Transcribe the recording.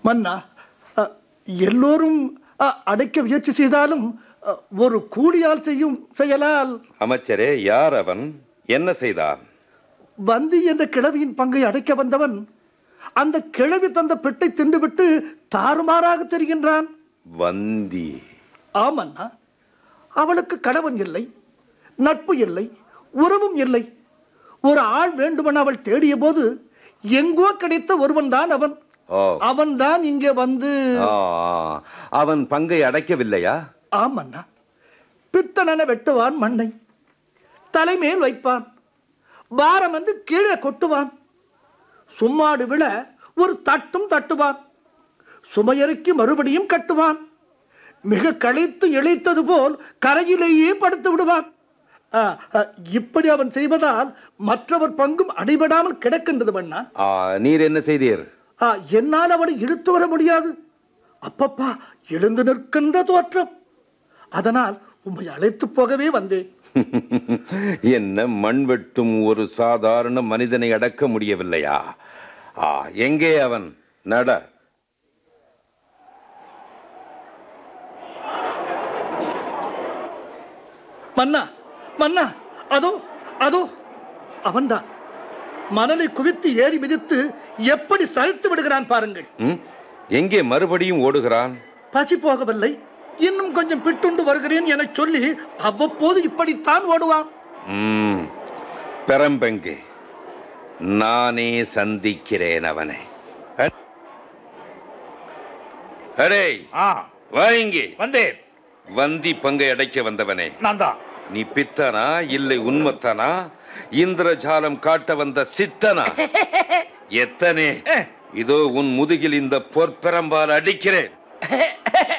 மன்னா அ, எல்லோரும் அ, அடைக்க முயற்சி செய்தாலும் அ, ஒரு கூலியால் செய்யும் செயலால் அமைச்சரே யார் அவன் என்ன செய்தான் வந்தி என்ற கிழவியின் பங்கை அடைக்க வந்தவன் அந்த கிழவி தந்த பெட்டை தின்றுவிட்டு தாறுமாறாக தெரிகின்றான் வந்தி ஆமண்ணா அவளுக்கு கணவன் இல்லை நட்பு இல்லை உறவும் இல்லை ஒரு ஆள் வேண்டுமென அவள் தேடிய போது எங்கோ கிடைத்த ஒருவன் தான் அவன் ஓ அவன்தான் இங்கே வந்து ஆ, அவன் பங்கை அடைக்கவில்லையா ஆமண்ணா பித்தனென வெட்டுவான் மண்ணை தலைமேல் வைப்பான் பாரம் வந்து கீழே கொட்டுவான் சும்மாடு விழ ஒரு தட்டும் தட்டுவான் சுமையறுக்கி மறுபடியும் கட்டுவான் மிக களைத்து இழைத்தது போல் கரையிலேயே படுத்து விடுவான் ஆ, ஆ, இப்படி அவன் செய்வதால் மற்றவர் பங்கும் அடிபடாமல் கிடக்கின்றது மன்னா ஆ, நீர் என்ன செய்தீர் ஆ, என்னால் அவனை இழுத்து வர முடியாது அப்பப்பா எழுந்து நிற்கின்ற தோற்றம் அதனால் உம்மை அழைத்து போகவே வந்தேன் என்ன மண் வெட்டும் ஒரு சாதாரண மனிதனை அடக்க முடியவில்லையா ஆ எங்கே அவன் நட மன்னா மன்னா அதோ அதோ அவன்தான் மணலை குவித்து ஏறி மிதித்து எப்படி சரித்து விடுகிறான் பாருங்கள் ம்? எங்கே மறுபடியும் ஓடுகிறான் பசி போகவில்லை இன்னும் கொஞ்சம் பிட்டுண்டு வருகிறேன் என சொல்லி அவ்வப்போது இப்படித்தான் ஓடுவான் ம், பெரம்பெங்கே நானே சந்திக்கிறேன் அவனை அ- அரே ஆ வா இங்கே வந்தேன் வந்தி பங்கை அடைக்க வந்தவனே நான் தான் நீ பித்தனா இல்லை உண்மத்தனா இந்திரஜாலம் காட்ட வந்த சித்தனா எத்தனே இதோ உன் முதுகில் இந்த பொற்பெரம்பால் அடிக்கிறேன்